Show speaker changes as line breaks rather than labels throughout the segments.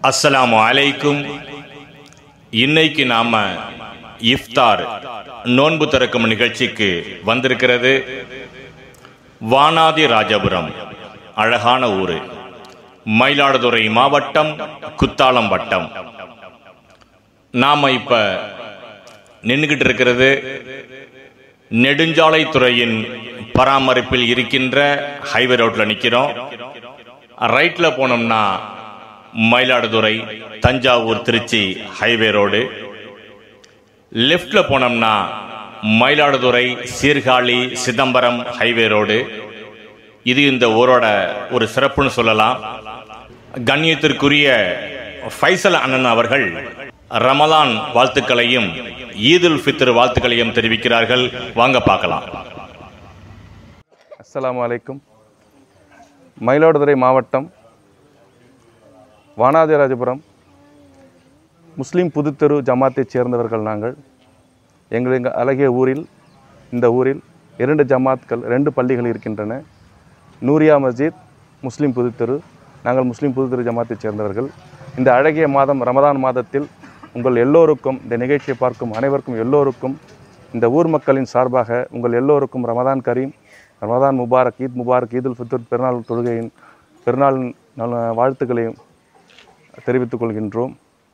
அஸ்ஸலாமு அலைக்கும் இன்னைக்கு நாம இஃப்தார் நோன்பு திறக்கும் நிகழ்ச்சிக்கு வந்திருக்கிறது வானாதி ராஜபுரம் அழகான ஊரு மயிலாடுதுறை மாவட்டம் குத்தாலம் வட்டம் நாம இப்ப நின்றுகிட்டு இருக்கிறது நெடுஞ்சாலைத்துறையின் பராமரிப்பில் இருக்கின்ற ஹைவே ரோட்ல நிக்கிறோம் ரைட்ல போனோம்னா மயிலாடுதுறை தஞ்சாவூர் திருச்சி ஹைவே ரோடு லெஃப்ட்ல போனோம்னா மயிலாடுதுறை சீர்காழி சிதம்பரம் ஹைவே ரோடு இது இந்த ஊரோட ஒரு சிறப்புன்னு சொல்லலாம் கண்ணியத்திற்குரிய ஃபைசல் அண்ணன் அவர்கள் ரமலான் வாழ்த்துக்களையும் ஈதுல் ஃபித்ர் வாழ்த்துக்களையும் தெரிவிக்கிறார்கள் வாங்க பார்க்கலாம்
அஸ்ஸலாமு அலைக்கும் மயிலாடுதுறை மாவட்டம் வானாதிராஜபுரம் முஸ்லீம் புதுத்தெரு ஜமாத்தைச் சேர்ந்தவர்கள் நாங்கள் எங்கள் எங்கள் அழகிய ஊரில் இந்த ஊரில் இரண்டு ஜமாத்கள் ரெண்டு பள்ளிகள் இருக்கின்றன நூரியா மஸ்ஜித் முஸ்லீம் புதுத்தெரு நாங்கள் முஸ்லீம் புதுத்தெரு ஜமாத்தைச் சேர்ந்தவர்கள் இந்த அழகிய மாதம் ரமதான் மாதத்தில் உங்கள் எல்லோருக்கும் இந்த நிகழ்ச்சியை பார்க்கும் அனைவருக்கும் எல்லோருக்கும் இந்த ஊர் மக்களின் சார்பாக உங்கள் எல்லோருக்கும் ரமதான் கரீம் ரமதான் முபாரக் ஈத் முபாரக் ஈதுல் ஃபித்ர் பெருநாள் தொழுகையின் பெருநாள் நல வாழ்த்துக்களையும் தெரிவித்துக் கொள்கின்றோம்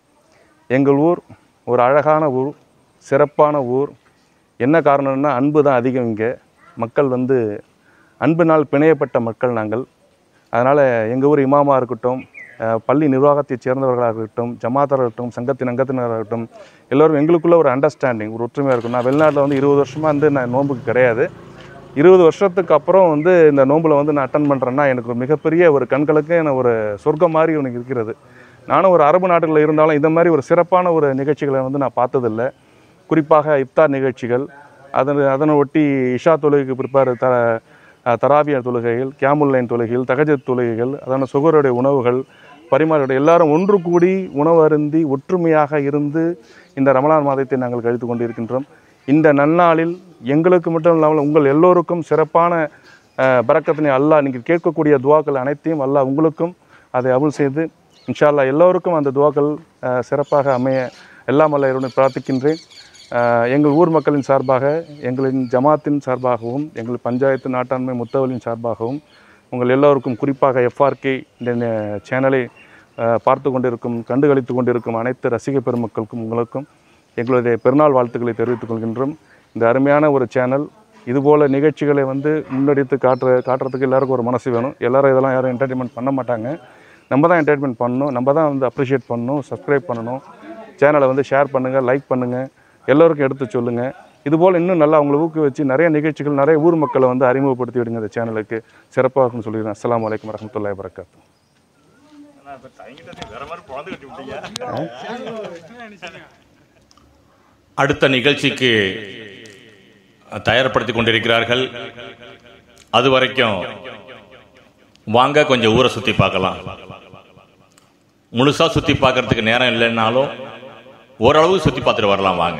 எங்கள் ஊர் ஒரு அழகான ஊர் சிறப்பான ஊர் என்ன காரணம்னா அன்பு தான் அதிகம் இங்கே மக்கள் வந்து அன்பினால் பிணையப்பட்ட மக்கள் நாங்கள் அதனால் எங்கள் ஊர் இமாமா இருக்கட்டும் அஹ், பள்ளி நிர்வாகத்தைச் சேர்ந்தவர்களாக இருக்கட்டும் ஜமாத்தராக இருக்கட்டும் சங்கத்தின் அங்கத்தினராக இருக்கட்டும் எல்லோரும் எங்களுக்குள்ள ஒரு அண்டர்ஸ்டாண்டிங் ஒரு ஒற்றுமையாக இருக்கும் நான் வெளிநாட்டில் வந்து இருபது வருஷமாக வந்து நான் நோன்புக்கு கிடையாது இருபது வருஷத்துக்கு அப்புறம் வந்து இந்த நோம்பில் வந்து நான் அட்டன் பண்ணுறேன்னா எனக்கு ஒரு மிகப்பெரிய ஒரு கண்களுக்கு எனக்கு ஒரு சொர்க்கம் மாதிரி எனக்கு இருக்கிறது நானும் ஒரு அரபு நாடுகளில் இருந்தாலும் இந்த மாதிரி ஒரு சிறப்பான ஒரு நிகழ்ச்சிகளை வந்து நான் பார்த்ததில்ல குறிப்பாக இஃப்தார் நிகழ்ச்சிகள் அதன் அதனை ஒட்டி இஷா தொழுகைக்கு ப்ரிப்பேர் த அஹ், தராபியா தொழுகைகள் கேமுல் லைன் தொழுகைகள் தகஜத் தொழுகைகள் அதான சுகருடைய உணவுகள் பரிமாறுடைய எல்லாரும் ஒன்று கூடி உணவு அருந்தி ஒற்றுமையாக இருந்து இந்த ரமலான் மாதத்தை நாங்கள் கழித்து கொண்டிருக்கின்றோம் இந்த நன்னாளில் எங்களுக்கு மட்டும் இல்லாமல் உங்கள் எல்லோருக்கும் சிறப்பான அஹ், பரக்கத்தினை அல்லாஹ் நீங்கள் கேட்கக்கூடிய துவாக்கள் அனைத்தையும் அல்லாஹ் உங்களுக்கும் அதை அருள் செய்து இன்ஷா அல்லாஹ் எல்லோருக்கும் அந்த துவாக்கள் அஹ், சிறப்பாக அமைய எல்லாம் அல்ல இறைவனை பிரார்த்திக்கின்றேன் அஹ், எங்கள் ஊர் மக்களின் சார்பாக எங்களின் ஜமாத்தின் சார்பாகவும் எங்கள் பஞ்சாயத்து நாட்டாண்மை முத்தவலின் சார்பாகவும் உங்கள் எல்லோருக்கும் குறிப்பாக எஃப்ஆர்கே இந்த ந- சேனலை அஹ், பார்த்து கொண்டிருக்கும் கண்டுகளித்து கொண்டிருக்கும் அனைத்து ரசிக பெருமக்களுக்கும் உங்களுக்கும் எங்களுடைய பெருநாள் வாழ்த்துக்களை தெரிவித்துக் கொள்கின்றோம் இந்த அருமையான ஒரு சேனல் இதுபோல் நிகழ்ச்சிகளை வந்து முன்னெடுத்து காட்டுற காட்டுறதுக்கு எல்லாருக்கும் ஒரு மனசு வேணும் எல்லாரும் இதெல்லாம் யாரும் என்டர்டைன்மெண்ட் பண்ண மாட்டாங்க நம்ம தான் என்டர்டைன்மெண்ட் பண்ணணும் நம்ம தான் வந்து அப்ரிஷியேட் பண்ணணும் சப்ஸ்கிரைப் பண்ணணும் சேனலை வந்து ஷேர் பண்ணுங்கள் லைக் பண்ணுங்கள் எல்லோருக்கும் எடுத்து சொல்லுங்கள் இதுபோல் இன்னும் நல்லா அவங்களை ஊக்குவிச்சு நிறைய நிகழ்ச்சிகள் நிறைய ஊர் மக்களை வந்து அறிமுகப்படுத்தி விடுங்க இந்த சேனலுக்கு சிறப்பாக இருக்கும்னு சொல்லிடுறேன் அஸ்ஸலாமு அலைக்கும் வரமத்துல்லாஹி வரகாத்து
அடுத்த நிகழ்ச்சிக்கு தயார்படுத்திக் கொண்டிருக்கிறார்கள் அது வரைக்கும் வாங்க கொஞ்சம் ஊரை சுத்தி பார்க்கலாம் முழுசா சுத்தி பார்க்கறதுக்கு நேரம் இல்லைன்னாலும் ஓரளவு சுத்தி பார்த்துட்டு வரலாம் வாங்க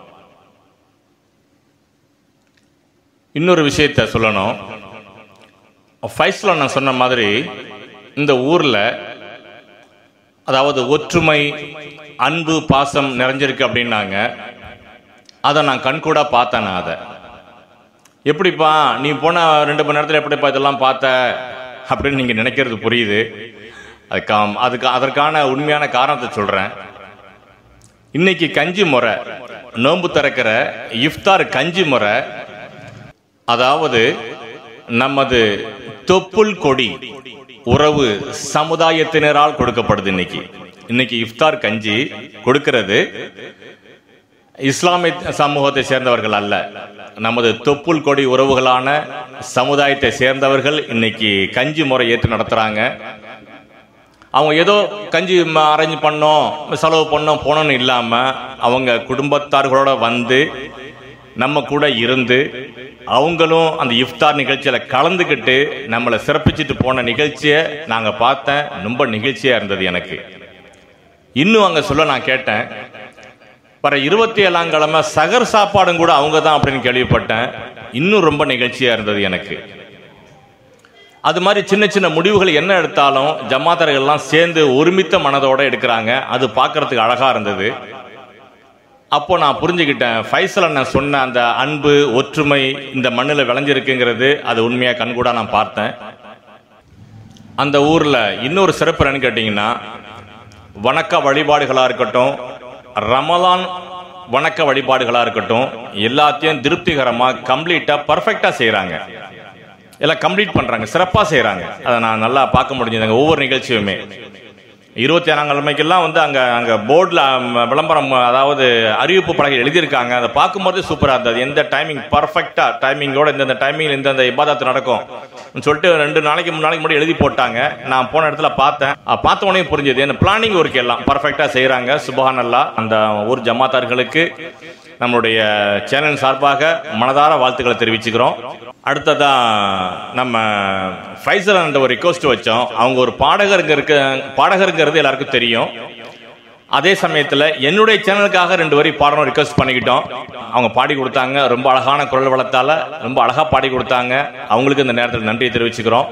இன்னொரு விஷயத்த சொல்லணும் ஃபைஸ்ல நான் சொன்ன மாதிரி இந்த ஊர்ல அதாவது ஒற்றுமை அன்பு பாசம் நிறைஞ்சிருக்கு அப்படின்னாங்க அதை நான் கண்கூடா பார்த்தேன் நான் அதை எப்படிப்பா நீ போன ரெண்டு மணி நேரத்தில் எப்படிப்பா இதெல்லாம் பார்த்த அப்படின்னு நீங்க நினைக்கிறது புரியுது அதுக்கா அதுக்கு அதற்கான உண்மையான காரணத்தை சொல்றேன் இன்னைக்கு கஞ்சி முறை நோன்பு திறக்கிற இஃப்தார் கஞ்சி முறை அதாவது நமது தொப்புள் கொடி உறவு சமுதாயத்தினரால் கொடுக்கப்படுது இன்னைக்கு இன்னைக்கு இஃப்தார் கஞ்சி கொடுக்கிறது இஸ்லாமிய சமூகத்தை சேர்ந்தவர்கள் அல்ல நமது தொப்புள் கொடி உறவுகளான சமுதாயத்தை சேர்ந்தவர்கள் இன்னைக்கு கஞ்சி முறை ஏற்று நடத்துறாங்க அவங்க ஏதோ கஞ்சி அரேஞ்ச் பண்ணோம் செலவு பண்ணோம் போனோம்னு இல்லாம அவங்க குடும்பத்தார்களோட வந்து நம்ம கூட இருந்து அவங்களும் அந்த இஃப்தார் நிகழ்ச்சியில கலந்துக்கிட்டு நம்மளை சிறப்பிச்சுட்டு போன நிகழ்ச்சியை நாங்க பார்த்தேன் ரொம்ப நிகழ்ச்சியா இருந்தது எனக்கு இன்னும் அங்க சொல்ல நான் கேட்டேன் வர இருபத்தி ஏழாம் கிழமை சகர் சாப்பாடும் கூட அவங்க தான் அப்படின்னு கேள்விப்பட்டேன் இன்னும் ரொம்ப நிகழ்ச்சியா இருந்தது எனக்கு அது மாதிரி சின்ன சின்ன முடிவுகள் என்ன எடுத்தாலும் ஜமாத்தர்கள்லாம் சேர்ந்து ஒருமித்த மனதோட எடுக்கிறாங்க அது பார்க்கறதுக்கு அழகா இருந்தது அப்போ நான் புரிஞ்சுக்கிட்டேன் ஃபைசல் அண்ணன் சொன்ன அந்த அன்பு ஒற்றுமை இந்த மண்ணில் விளைஞ்சிருக்குங்கிறது அது உண்மையாக கண்கூடா நான் பார்த்தேன் அந்த ஊரில் இன்னொரு சிறப்பு என்னன்னு கேட்டிங்கன்னா வணக்க வழிபாடுகளாக இருக்கட்டும் ரமலான் வணக்க வழிபாடுகளாக இருக்கட்டும் எல்லாத்தையும் திருப்திகரமாக கம்ப்ளீட்டாக பர்ஃபெக்டாக செய்கிறாங்க எல்லாம் கம்ப்ளீட் பண்ணுறாங்க சிறப்பாக செய்கிறாங்க அதை நான் நல்லா பார்க்க முடிஞ்சதுங்க ஒவ்வொரு நிகழ்ச்சியுமே இருபத்தி ஆறாம் கிழமைக்கெல்லாம் வந்து அங்கே அங்கே போர்டில் விளம்பரம் அதாவது அறிவிப்பு பலகை எழுதியிருக்காங்க அதை பார்க்கும்போது சூப்பராக இருந்தது எந்த டைமிங் பர்ஃபெக்டாக டைமிங்கோட இந்தந்த டைமிங் இந்தந்த இபாதத்து நடக்கும் சொல்லிட்டு ரெண்டு நாளைக்கு மூணு நாளைக்கு முன்னாடி எழுதி போட்டாங்க நான் போன இடத்துல பார்த்தேன் அஹ் பார்த்த உடனே புரிஞ்சது என்ன பிளானிங் ஒர்க் எல்லாம் பர்ஃபெக்டாக செய்கிறாங்க சுபஹானல்லா அந்த ஊர் ஜமாத்தார்களுக்கு நம்மளுடைய சேனல் சார்பாக மனதார வாழ்த்துக்களை தெரிவிச்சுக்கிறோம் அடுத்ததா நம்ம ஃபைசல் என்ற ஒரு ரிக்வஸ்ட் வச்சோம் அவங்க ஒரு பாடகருங்க இருக்க பாடகருங்கிறது எல்லாருக்கும் தெரியும் அதே சமயத்தில் என்னுடைய சேனலுக்காக ரெண்டு வரி பாடணும் ரிக்வஸ்ட் பண்ணிக்கிட்டோம் அவங்க பாடி கொடுத்தாங்க ரொம்ப அழகான குரல் வளத்தால ரொம்ப அழகா பாடி கொடுத்தாங்க அவங்களுக்கு இந்த நேரத்தில் நன்றியை தெரிவிச்சுக்கிறோம்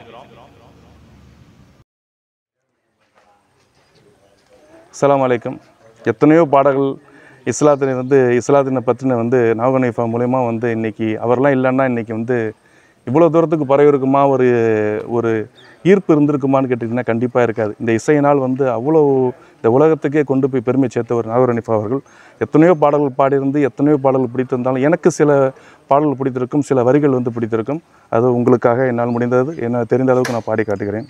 அஸ்ஸலாமு அலைக்கும் எத்தனையோ பாடல்கள் இஸ்லாத்தினை வந்து இஸ்லாத்தினை பற்றின வந்து நவகனைஃபா மூலயமா வந்து இன்னைக்கு அவர்லாம் இல்லைன்னா இன்னைக்கு வந்து இவ்வளோ தூரத்துக்கு பரவி இருக்குமா ஒரு ஒரு ஈர்ப்பு இருந்திருக்குமான்னு கேட்டிங்கன்னா கண்டிப்பாக இருக்காது இந்த இசையினால் வந்து அவ்வளோ இந்த உலகத்துக்கே கொண்டு போய் பெருமை சேர்த்தவர் நாகரணிஃபா அவர்கள் எத்தனையோ பாடல்கள் பாடியிருந்து எத்தனையோ பாடல்கள் பிடித்திருந்தாலும் எனக்கு சில பாடல்கள் பிடித்திருக்கும் சில வரிகள் வந்து பிடித்திருக்கும் அது உங்களுக்காக என்னால் முடிந்தது என்ன தெரிந்த அளவுக்கு நான் பாடி காட்டுகிறேன்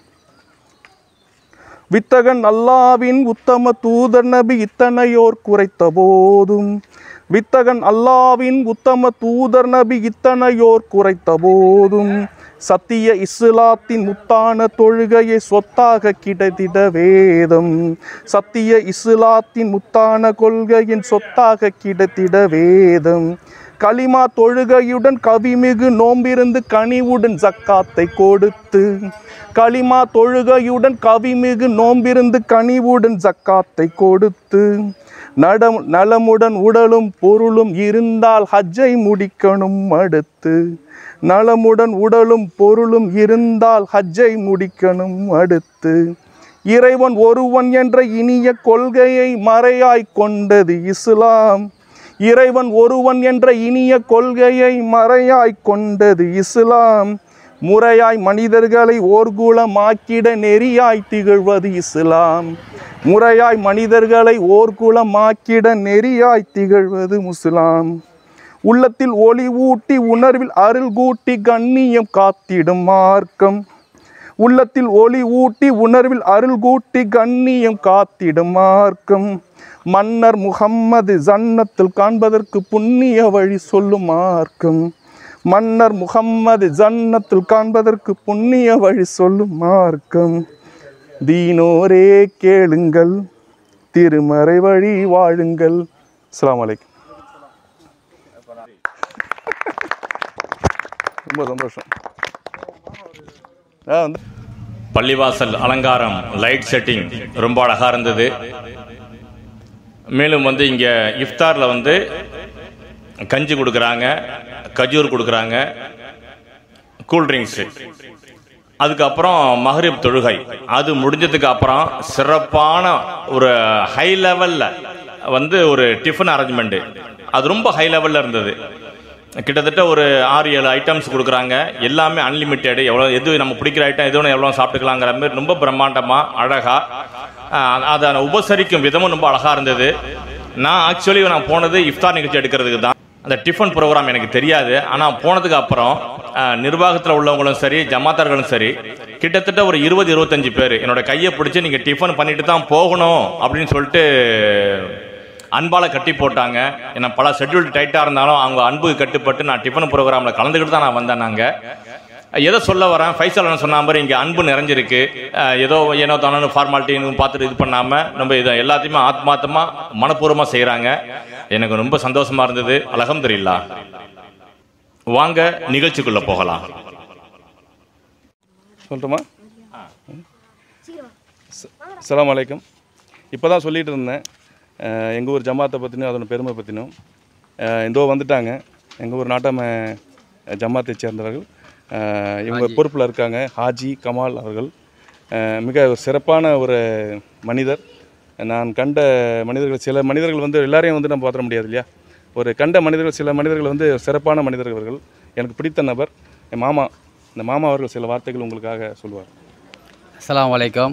வித்தகன் அல்லாவின் உத்தம தூதர் நபி இத்தனையோர் குறைத்த போதும் வித்தகன் அல்லாவின் உத்தம தூதர் நபி இத்தனையோர் குறைத்த போதும் சத்திய இஸ்லாத்தின் முத்தான தொழுகையை சொத்தாக கிடைத்திட வேதம் சத்திய இஸ்லாத்தின் முத்தான கொள்கையின் சொத்தாக கிடைத்திட வேதம் களிமா தொழுகையுடன் கவிமிகு நோம்பிருந்து கனிவுடன் ஜக்காத்தை கொடுத்து களிமா தொழுகையுடன் கவிமிகு நோம்பிருந்து கனிவுடன் ஜக்காத்தை கொடுத்து நடம் நலமுடன் உடலும் பொருளும் இருந்தால் ஹஜ்ஜை முடிக்கணும் அடுத்து நலமுடன் உடலும் பொருளும் இருந்தால் ஹஜ்ஜை முடிக்கணும் அடுத்து இறைவன் ஒருவன் என்ற இனிய கொள்கையை மறையாய் கொண்டது இஸ்லாம் இறைவன் ஒருவன் என்ற இனிய கொள்கையை மறையாய் கொண்டது இஸ்லாம் முறையாய் மனிதர்களை ஓர்குலமாக்கிட நெறியாய் திகழ்வது இஸ்லாம் முறையாய் மனிதர்களை ஓர்குலமாக்கிட நெறியாய் திகழ்வது முஸ்லாம் உள்ளத்தில் ஒளி ஊட்டி உணர்வில் அருள் கூட்டி கண்ணியம் காத்திடும் மார்க்கம் உள்ளத்தில் ஒளி ஊட்டி உணர்வில் அருள் கூட்டி கண்ணியம் காத்திடும் மார்க்கம் மன்னர் முகம்மது ஜன்னத்தில் காண்பதற்கு புண்ணிய வழி சொல்லும் மார்க்கம் மன்னர் முகம்மது ஜன்னத்தில் காண்பதற்கு புண்ணிய வழி சொல்லும் மார்க்கம் தீனோரே கேளுங்கள் திருமறை வழி வாழுங்கள் அஸ்ஸலாமு அலைக்கும் ரொம்ப சந்தோஷம் ஆ வந்து
பள்ளிவாசல் அலங்காரம் லைட் செட்டிங் ரொம்ப அழகா இருந்தது மேலும் வந்து இங்க இஃப்தார்ல வந்து கஞ்சி கொடுக்குறாங்க கஜூர் கொடுக்குறாங்க கூல்ட்ரிங்க்ஸு அதுக்கப்புறம் மஹரிப் தொழுகை அது முடிஞ்சதுக்கு அப்புறம் சிறப்பான ஒரு ஹை லெவலில் வந்து ஒரு டிஃபன் அரேஞ்ச்மெண்ட்டு அது ரொம்ப ஹை லெவலில் இருந்தது கிட்டத்தட்ட ஒரு ஆறு ஏழு ஐட்டம்ஸ் கொடுக்குறாங்க எல்லாமே அன்லிமிட்டெடு எவ்வளோ எது நம்ம பிடிக்கிற ஐட்டம் எது வேணும் எவ்வளோ சாப்பிட்டுக்கலாங்கிற மாதிரி ரொம்ப பிரம்மாண்டமாக அழகாக அதை உபசரிக்கும் விதமும் ரொம்ப அழகாக இருந்தது நான் ஆக்சுவலி நான் போனது இஃப்தார் நிகழ்ச்சி எடுக்கிறதுக்கு தான் அந்த டிஃபன் ப்ரோக்ராம் எனக்கு தெரியாது ஆனால் போனதுக்கு அப்புறம் நிர்வாகத்தில் உள்ளவங்களும் சரி ஜமாத்தார்களும் சரி கிட்டத்தட்ட ஒரு இருபது இருபத்தஞ்சு பேர் என்னோட கையை பிடிச்சி நீங்கள் டிஃபன் பண்ணிட்டு தான் போகணும் அப்படின்னு சொல்லிட்டு அன்பால கட்டி போட்டாங்க ஏன்னா பல ஷெட்யூல் டைட்டாக இருந்தாலும் அவங்க அன்புக்கு கட்டுப்பட்டு நான் டிஃபன் ப்ரோக்ராமில் கலந்துக்கிட்டு தான் நான் வந்தேன் நாங்கள் எதை சொல்ல வரேன் ஃபைசல் அண்ணன் சொன்ன மாதிரி இங்கே அன்பு நிறைஞ்சிருக்கு அஹ் ஏதோ ஏனோ தானோ ஃபார்மாலிட்டின்னு பார்த்துட்டு இது பண்ணாமல் நம்ம இதை எல்லாத்தையுமே ஆத்மார்த்தமாக மனப்பூர்வமாக செய்கிறாங்க எனக்கு ரொம்ப சந்தோஷமா இருந்தது அலகம்துல்லா வாங்க நிகழ்ச்சிக்குள்ள போகலாம்
சொல்லட்டுமா அஸ்ஸலாமு அலைக்கும் இப்போ தான் சொல்லிட்டு இருந்தேன் எங்கள் ஊர் ஜமாத்தை பற்றினும் அதோட பெருமை பற்றினும் இதோ வந்துட்டாங்க எங்கள் ஊர் நாட்டாம ஜமாத்தை சேர்ந்தவர்கள் அஹ், இவங்க பொறுப்பில் இருக்காங்க ஹாஜி கமால் அவர்கள் அஹ், மிக ஒரு சிறப்பான ஒரு மனிதர் நான் கண்ட மனிதர்கள் சில மனிதர்கள் வந்து எல்லாரையும் வந்து நம்ம பார்த்துட முடியாது இல்லையா ஒரு கண்ட மனிதர்கள் சில மனிதர்கள் வந்து சிறப்பான மனிதர்கள் அவர்கள் எனக்கு பிடித்த நபர் என் மாமா இந்த மாமா அவர்கள் சில வார்த்தைகள் உங்களுக்காக சொல்லுவார்
அஸ்ஸலாமு அலைக்கும்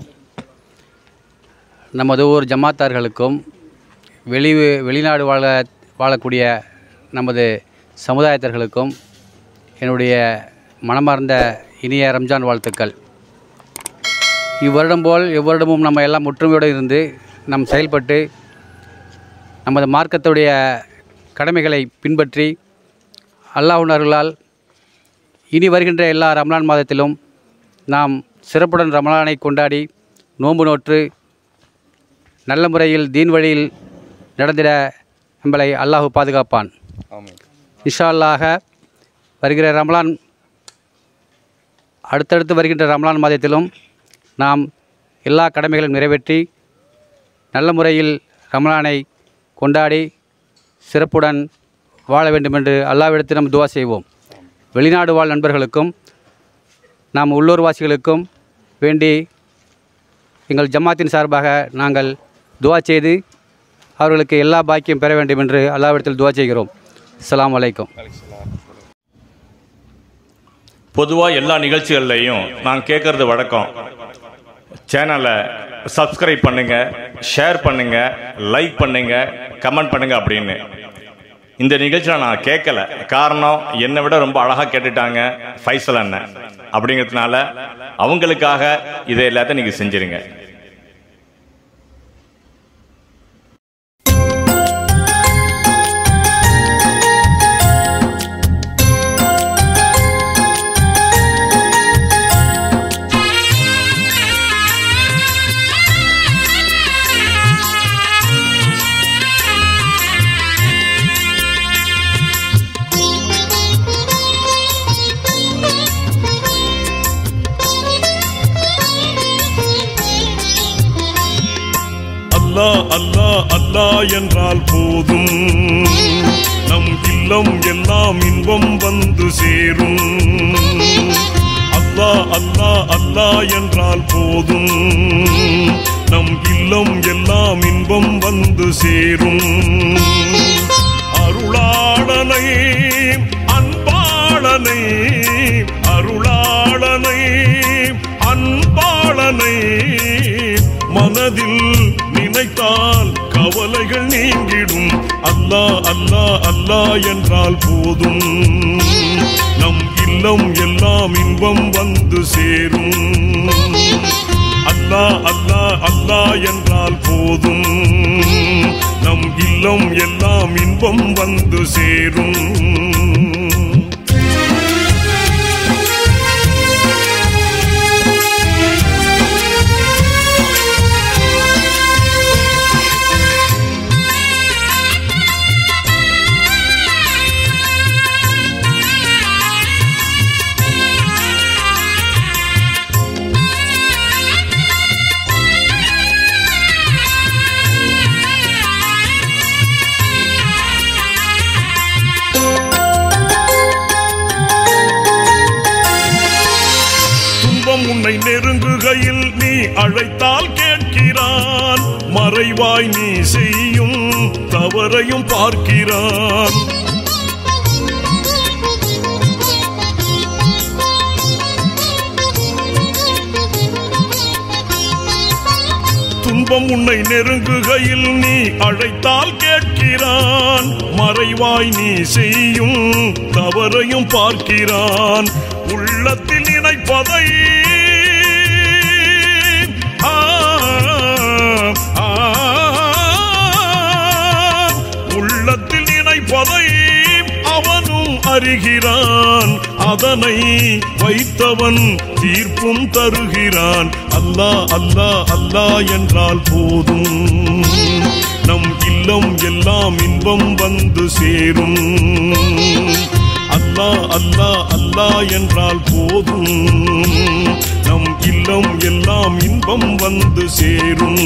நமது ஊர் ஜமாத்தார்களுக்கும் வெளி வெளிநாடு வாழ வாழக்கூடிய நமது சமுதாயத்தர்களுக்கும் என்னுடைய மனமார்ந்த இனிய ரம்ஜான் வாழ்த்துக்கள் இவ்வருடம் போல் எவ்வருடமும் நம்ம எல்லாம் ஒற்றுமையோடு இருந்து நம் செயல்பட்டு நமது மார்க்கத்துடைய கடமைகளை பின்பற்றி அல்லாஹ்வுணர்களால் இனி வருகின்ற எல்லா ரமலான் மாதத்திலும் நாம் சிறப்புடன் ரமலானை கொண்டாடி நோன்பு நோற்று நல்ல முறையில் தீன் வழியில் நடந்திட நம்மளை அல்லாஹ் பாதுகாப்பான்
ஆமாம்
இன்ஷா அல்லாஹ வருகிற ரமலான் அடுத்தடுத்து வருகின்ற ரமலான் மாதத்திலும் நாம் எல்லா கடமைகளையும் நிறைவேற்றி நல்ல முறையில் ரமலானை கொண்டாடி சிறப்புடன் வாழ வேண்டும் என்று அல்லாவிடத்தில் நாம் துவா செய்வோம் வெளிநாடு வாழ் நண்பர்களுக்கும் நாம் உள்ளூர்வாசிகளுக்கும் வேண்டி எங்கள் ஜமாத்தின் சார்பாக நாங்கள் துவா செய்து அவர்களுக்கு எல்லா பாக்கியம் பெற வேண்டும் என்று அல்லாவிடத்தில் துவா செய்கிறோம் அஸ்ஸலாமு அலைக்கும்
பொதுவாக எல்லா நிகழ்ச்சிகள்லையும் நான் கேட்கறது வழக்கம் சேனலை சப்ஸ்கிரைப் பண்ணுங்க ஷேர் பண்ணுங்க லைக் பண்ணுங்க கமெண்ட் பண்ணுங்க அப்படின்னு இந்த நிகழ்ச்சியில் நான் கேட்கல காரணம் என்னை விட ரொம்ப அழகாக கேட்டுட்டாங்க ஃபைசல் அண்ணன் அப்படிங்கிறதுனால அவங்களுக்காக இதை எல்லாத்தையும் நீங்கள் செஞ்சிருங்க
அல்லாஹ் அல்லாஹ் அல்லாஹ் என்றால் போதும் நம் இல்லம் எல்லாம் இன்பம் வந்து சேரும் அல்லாஹ் அல்லாஹ் அல்லாஹ் என்றால் போதும் நம் இல்லம் எல்லாம் இன்பம் வந்து சேரும் அருளாளனை அன்பாளனை அருளாளனை அன்பாளனை மனதில் நினைத்தால் கவலைகள் நீங்கிடும் அல்லாஹ் அல்லாஹ் அல்லாஹ் என்றால் போதும் நம் இல்லம் எல்லாம் இன்பம் வந்து சேரும் அல்லாஹ் அல்லாஹ் அல்லாஹ் என்றால் போதும் நம் இல்லம் எல்லாம் இன்பம் வந்து சேரும் துன்பம் உன்னை நெருங்குகையில் நீ அழைத்தால் கேட்கிறான் மறைவாய் நீ செய்யும் தவறையும் பார்க்கிறான் துன்பம் உன்னை நெருங்குகையில் நீ அழைத்தால் கேட்கிறான் மறைவாய் நீ செய்யும் தவறையும் பார்க்கிறான் உள்ளத்தில் நினைப்பதை ஆ, ஆ, உள்ளத்தில் நினைப்பதை அவனும் அறிகிறான் அதனை வைத்தவன் தீர்ப்பும் தருகிறான் அல்லாஹ் அல்லாஹ் அல்லாஹ் என்றால் போதும் நம் இல்லம் எல்லாம் இன்பம் வந்து சேரும் அல்லாஹ் அல்லாஹ் அல்லாஹ் என்றால் போதும் நம் இல்லம் எல்லாம் இன்பம் வந்து சேரும்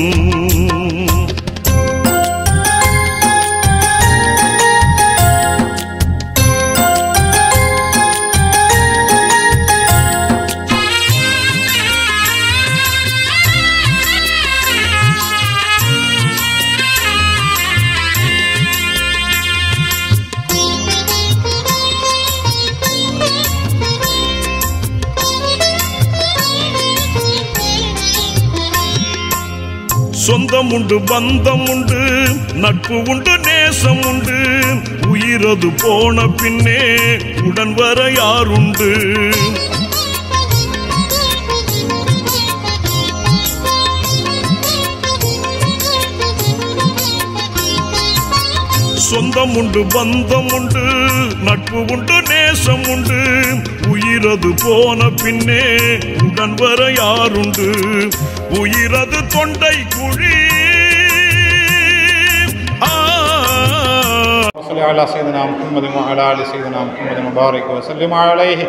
சொந்தம் உண்டு பந்தம் உண்டு நட்பு உண்டு நேசம் உண்டு உயிரது போன பின்னே உடன் வர யாருண்டு சொந்தம் உண்டு பந்தம் உண்டு நட்பு உண்டு நேசம் உண்டு உயிரது போன பின்னே உடன் வர யாருண்டு உயிரது தொண்டை குழி ஆ
وصل على سيدنا محمد وعلى ال سيدنا محمد وبارك وسلم عليه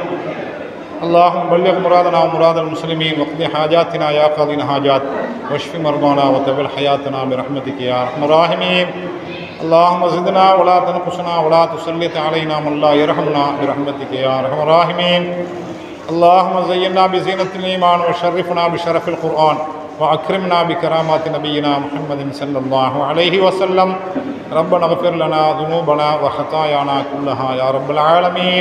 اللهم بلغ مرادنا ومراد المسلمين واقض حاجاتنا يا قاضي الحاجات واشف مرضانا وتبل حياتنا برحمتك يا ارحم الراحمين اللهم زدنا ولا تنقصنا ولا تسلط علينا من لا يرحمنا برحمتك يا ارحم الراحمين اللهم زينا بزينة الإيمان وشرفنا بشرف القرآن وأكرمنا بكرامات نبينا محمد صلى الله عليه وسلم ربنا اغفر لنا ذنوبنا وخطايانا كلها يا رب العالمين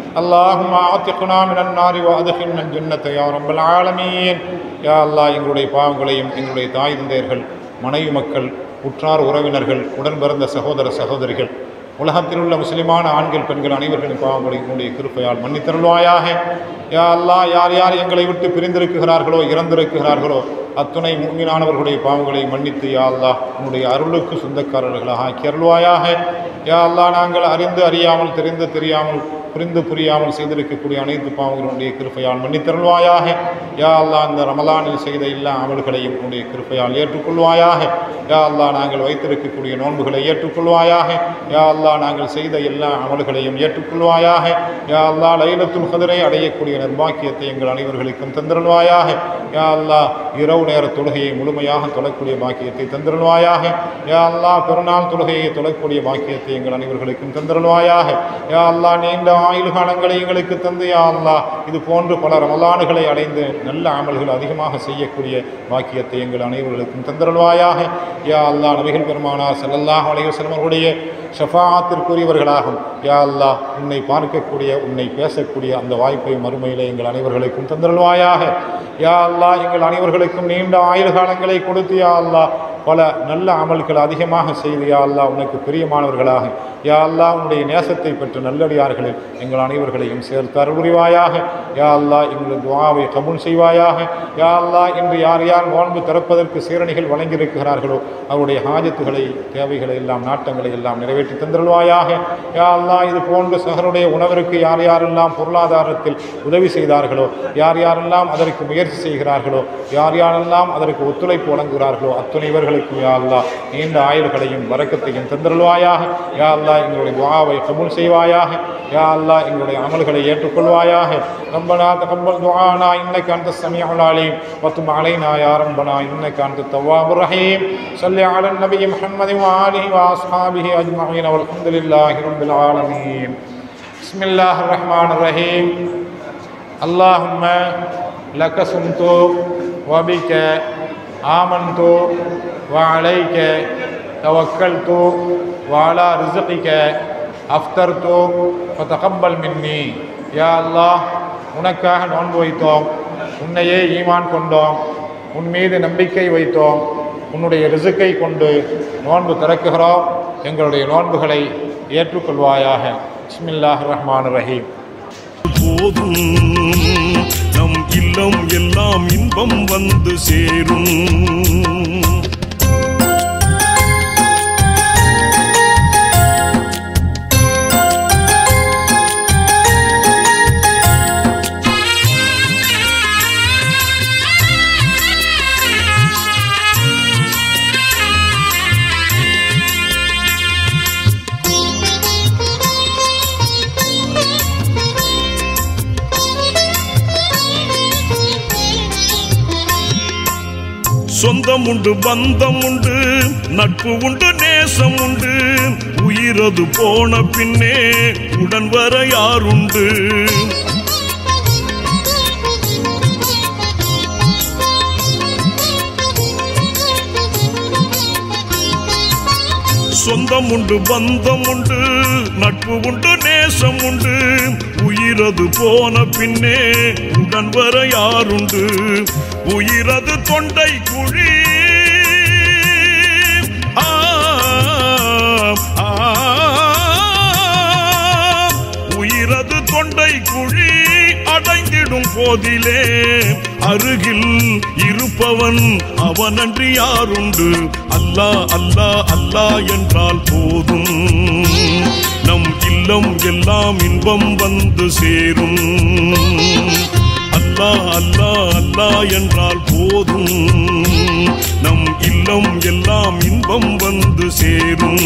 اللهم أعتقنا من النار وأدخلنا الجنة يا رب العالمين يا الله எங்களுடைய பாவங்களையும் எங்களுடைய தாய் தந்தையர்கள் மனைவி மக்கள் உற்றார் உறவினர்கள் உடன் பிறந்த சகோதர சகோதரிகள் உலகத்தில் உள்ள முஸ்லிமான ஆண்கள் பெண்கள் அனைவர்களின் பாவங்களை உன்னுடைய கிருப்பையால் மன்னித்தருள்வாயாக யா அல்லாஹ் யார் யார் எங்களை விட்டு பிரிந்திருக்கிறார்களோ இறந்திருக்கிறார்களோ அத்துணை மூமினானவர்களுடைய பாவங்களை மன்னித்து யா அல்லாஹ் உன்னுடைய அருளுக்கு சொந்தக்காரர்களாக ஆக்கி அருள்வாயாக யா அல்லாஹ் நாங்கள் அறிந்து அறியாமல் தெரிந்து தெரியாமல் புரிந்து புரியாமல் செய்திருக்கக்கூடிய அனைத்து பாவங்களுடைய கிருப்பையால் மன்னித்தருள்வாயாக யா அல்லாஹ் இந்த ரமலானில் செய்த எல்லா அமல்களையும் உன்னுடைய கிருப்பையால் ஏற்றுக்கொள்வாயாக யா அல்லாஹ் நாங்கள் வைத்திருக்கக்கூடிய நோன்புகளை ஏற்றுக்கொள்வாயாக யா அல்லாஹ் நாங்கள் செய்த எல்லா அமல்களையும் ஏற்றுக்கொள்வாயாக யா அல்லாஹ் லைலத்துல் கதிரை அடையக்கூடிய நிர்பாக்கியத்தை எங்கள் அனைவர்களுக்கும் தந்திருள்வாயாக யா அல்லாஹ் இரவு நேர தொழுகையை முழுமையாக தொழக்கூடிய பாக்கியத்தை தந்திருள்வாயாக யா அல்லாஹ் பெருநாள் தொழுகையை தொழக்கூடிய பாக்கியத்தை எங்கள் அனைவர்களுக்கும் தந்திருள்வாயாக யா அல்லாஹ் நீண்ட ஆயுள் காலங்களை எங்களுக்கு தந்து யா அல்லாஹ் இது போன்று பல ரமலானுகளை அடைந்து நல்ல அமல்கள் அதிகமாக செய்யக்கூடிய பாக்கியத்தை எங்கள் அனைவர்களுக்கும் தந்திருள்வாயாக யா அல்லாஹ் நபிகள் பெருமானார் ஸல்லல்லாஹு அலைஹி வஸல்லம் அவர்களுடைய ஷஃபாத்திற்குரியவர்களாகும் யா அல்லாஹ் உன்னை பார்க்கக்கூடிய உன்னை பேசக்கூடிய அந்த வாய்ப்பை மறுமையிலே எங்கள் அனைவர்களுக்கும் தந்திருள்வாயாக யா அல்லாஹ் எங்கள் அனைவர்களுக்கும் நீண்ட ஆயுள் காலங்களை கொடுத்து யா அல்லாஹ் பல நல்ல அமல்கள் அதிகமாக செய்து யா அல்லாஹ் உனக்கு பிரியமானவர்களாக யா அல்லாஹ் உன்னுடைய நேசத்தை பெற்ற நல்லடியார்களில் எங்கள் அனைவர்களையும் சேர்த்து அருள்புரிவாயாக யா அல்லாஹ் எங்கள் துவாவை கபூல் செய்வாயாக யா அல்லாஹ் இன்று யார் யார் நோன்பு திறப்பதற்கு சீரணிகள் வழங்கியிருக்கிறார்களோ அவருடைய ஹாஜத்துகளை தேவைகளை எல்லாம் நாட்டங்களை எல்லாம் நிறைவேற்றி தந்திருவாயாக யா அல்லாஹ் இது போன்ற சகருடைய உணவிற்கு யார் யாரெல்லாம் பொருளாதாரத்தில் உதவி செய்தார்களோ யார் யாரெல்லாம் அதற்கு முயற்சி செய்கிறார்களோ யார் யாரெல்லாம் அதற்கு ஒத்துழைப்பு வழங்குகிறார்களோ அத்துணைவர்களுக்கும் யா அல்லாஹ் நீண்ட ஆயுள்களையும் வரக்கத்தையும் தந்திருவாயாக யா அல்லாஹ் எங்களுடைய துவாவை கபூல் செய்வாயாக யா அல்லாஹ் எங்களுடைய அமல்களை ஏற்றுக்கொள்வாயாக ربنا تقبل دعانا انك انت السميع العليم وتب علينا يا ربنا انك انت التواب الرحيم صل على النبي محمد واله واصحابه اجمعين والحمد لله رب العالمين بسم الله الرحمن الرحيم اللهم لك صمت وبك آمنت وعليك توكلت وعلى رزقك أفطرت فتقبل مني யா அல்லாஹ் உனக்காக நோன்பு வைத்தோம் உன்னையே ஈமான் கொண்டோம் உன் மீது நம்பிக்கை வைத்தோம் உன்னுடைய ரிசுக்கை கொண்டு நோன்பு திறக்குகிறோம் எங்களுடைய நோன்புகளை ஏற்றுக்கொள்வாயாக பிஸ்மில்லாஹ் ரஹ்மான் ரஹீம்
போதும் நம் இல்லம் எல்லாம் இன்பம் வந்து சேரும் சொந்தம் உண்டு பந்தம் உண்டு நட்பு உண்டு நேசம் உண்டு உயிரது போன பின்னே உடன் வர யாருண்டு சொந்தம் உண்டு பந்தம் உண்டு நட்பு உண்டு நேசம் உண்டு உயிரது போன பின்னே உடன் வர யாருண்டு உயிரது தொண்டை குழி தொண்டை குழி அடைந்திடும் போதிலே அருகில் இருப்பவன் அவனன்றி யாருண்டு அல்லாஹ் அல்லாஹ் அல்லாஹ் என்றால் போதும் நம் இல்லம் எல்லாம் இன்பம் வந்து சேரும் அல்லாஹ் அல்லாஹ் அல்லாஹ் என்றால் போதும் நம் இல்லம் எல்லாம் இன்பம் வந்து சேரும்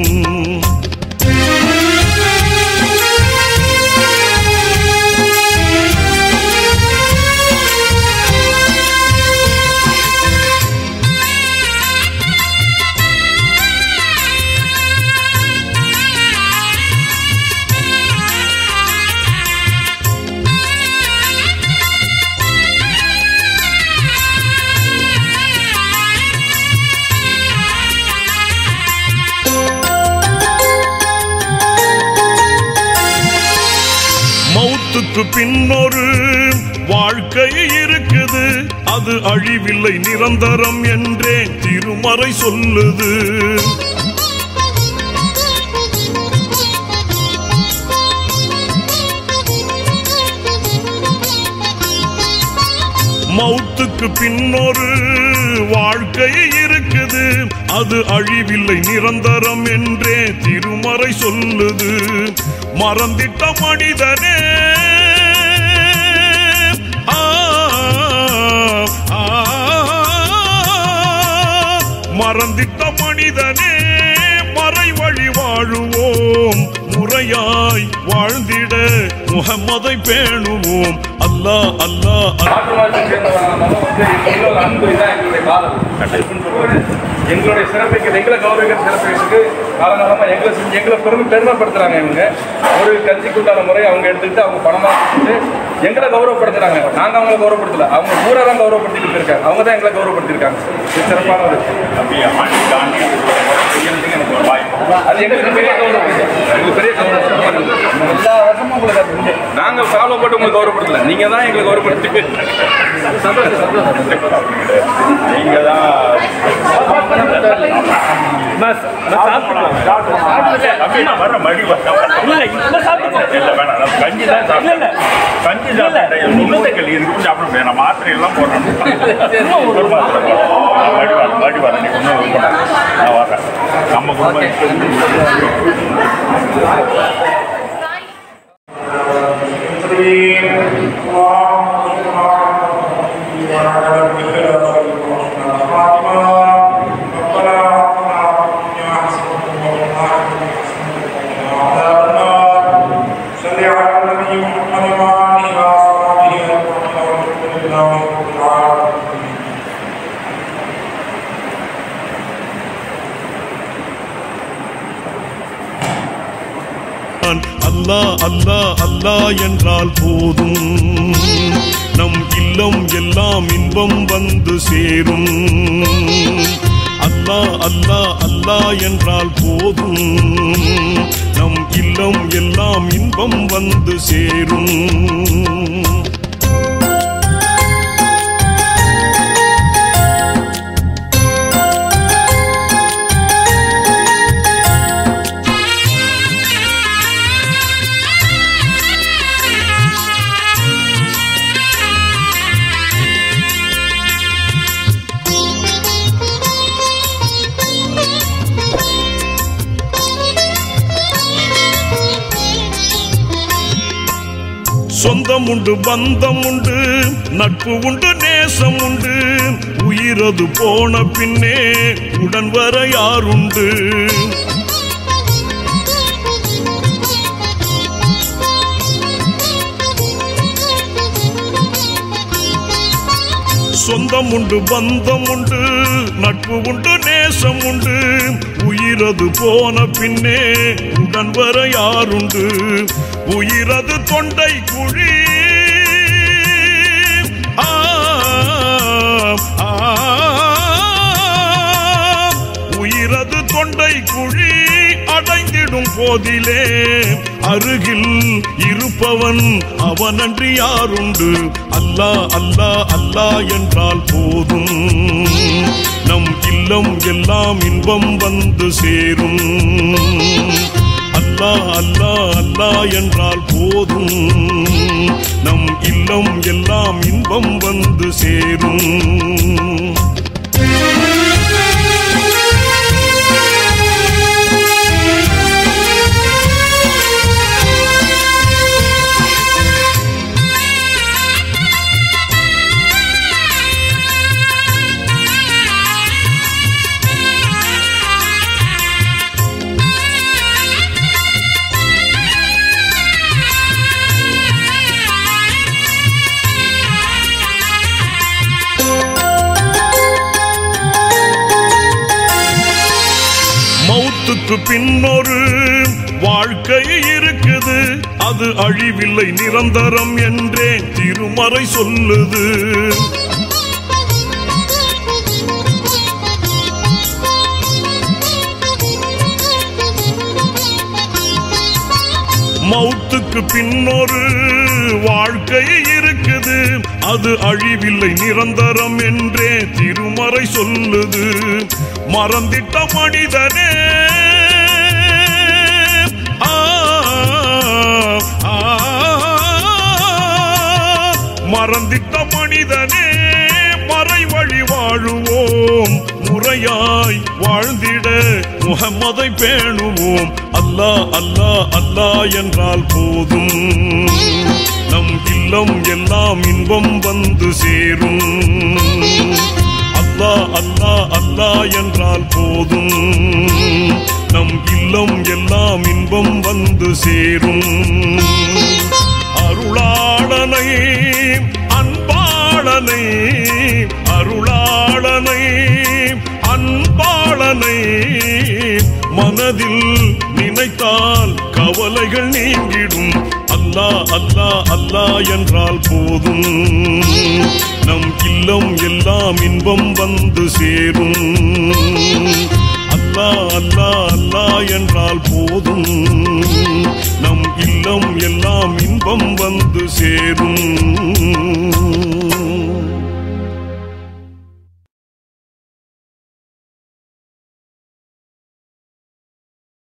மௌத்துக்கு பின்னொரு வாழ்க்கை இருக்குது அது அழிவில்லை நிரந்தரம் என்றே திருமறை சொல்லுது மௌத்துக்கு பின்னொரு வாழ்க்கை இருக்குது அது அழிவில்லை நிரந்தரம் என்றே திருமறை சொல்லுது மறந்திட்ட மனிதனே ஆ, ஆ, மறந்திட்ட மனிதனே மறை வழி வாழுவோம் முறையாய் வாழ்ந்திட முகமதை பேணுவோம் அல்லாஹ் அல்லாஹ் அல்லாஹ்
மாற்று சேர்ந்தவர்களாலும் வந்து எங்களோட அன்பு இதான் எங்களுடைய காதல் அன்புன்னு சொல்றது எங்களுடைய சிறப்புக்கு எங்களை கௌரவிக்கிற சிறப்புக்கு காலகாலமா எங்களை செஞ்சு எங்களை பெருமை பெருமைப்படுத்துறாங்க இவங்க ஒரு கஞ்சிக்குண்டான முறை அவங்க எடுத்துக்கிட்டு அவங்க பணமா கொடுத்துட்டு எங்களை கௌரவப்படுத்துறாங்க நாங்க அவங்கள கௌரவப்படுத்தல அவங்க ஊரை தான் கௌரவப்படுத்திட்டு இருக்காங்க அவங்க தான் எங்களை கௌரவப்படுத்திருக்காங்க இது சிறப்பான ஒரு அது எங்களுக்கு பெரிய கௌரவம் இது. எங்களுக்கு பெரிய கௌரவம் எல்லா வருஷமும் உங்களுக்கு அது உண்டு நாங்க ஃபாலோ போட்டு உங்களுக்கு கௌரவப்படுத்தல நீங்க தான் எங்களை கௌரவப்படுத்தி சந்தோஷம் சந்தோஷம்
நீங்க தான் வர மடி இல்ல வேணாம் நம்ம கஞ்சி தான் சாப்பிட்டேன் கஞ்சி சாப்பிட்டேன் நுண்ணுதைகள் இது கொஞ்சம் சாப்பிட முடியாது நான் மாத்திரை எல்லாம் போடுறேன் ஒரு மாத்திரை போடுறேன். நான் மடி வரேன் மடி வரேன் நீ ஒன்றும் இது பண்ணாத. நான் வரேன் நம்ம
صل على النبي محمد وآله وصحبه أجمعين والحمد لله رب العالمين
அல்லாஹ் அல்லாஹ் அல்லாஹ் என்றால் போதும் நம் இல்லம் எல்லாம் இன்பம் வந்து சேரும் அல்லாஹ் அல்லாஹ் அல்லாஹ் என்றால் போதும் நம் இல்லம் எல்லாம் இன்பம் வந்து சேரும் சொந்தம் உண்டு பந்தம் உண்டு நட்பு உண்டு நேசம் உண்டு உயிரது போன பின்னே உடன் வர யாருண்டு சொந்தம் உண்டு பந்தம் உண்டு நட்பு உண்டு நேசம் உண்டு உயிரது போன பின்னே உடன் வர யாருண்டு உயிரது தொண்டை குழி ஆ, ஆ, உயிரது தொண்டை குழி அடைந்திடும் போதிலே அருகில் இருப்பவன் அவனன்றி யாருண்டு அல்லாஹ் அல்லாஹ் அல்லாஹ் என்றால் போதும் நம் இல்லம் எல்லாம் இன்பம் வந்து சேரும் அல்லாஹ் அல்லாஹ் அல்லாஹ் என்றால் போதும் நம் இல்லம் எல்லாம் இன்பம் வந்து சேரும் மௌத்துக்கு பின்னொரு வாழ்க்கை இருக்குது அது அழிவில்லை நிரந்தரம் என்றே திருமறை சொல்லுது மௌத்துக்கு பின்னொரு வாழ்க்கை இருக்குது அது அழிவில்லை நிரந்தரம் என்றே திருமறை சொல்லுது மறந்திட்ட மனிதனே ஆ, ஆ, மறந்திட்ட மனிதனே மறை வழி வாழுவோம் முறையாய் வாழ்ந்திட முகமதை பேணுவோம் அல்லாஹ் அல்லாஹ் அல்லாஹ் என்றால் போதும் நம் இல்லம் எல்லாம் இன்பம் வந்து சேரும் அல்லாஹ் அல்லாஹ் அல்லாஹ் என்றால் போதும் நம் இல்லம் எல்லாம் இன்பம் வந்து சேரும் அருளாளனை அன்பாளனை அருளாளனை அன்பாளனை மனதில் நினைத்தால் கவலைகள் நீங்கிடும் அல்லாஹ் அல்லாஹ் அல்லாஹ் என்றால் போதும் நம் இல்லம் எல்லாம் இன்பம் வந்து சேரும் அல்லாஹ் அல்லாஹ் அல்லாஹ் என்றால் போதும் நம் இல்லம் எல்லாம் இன்பம் வந்து சேரும்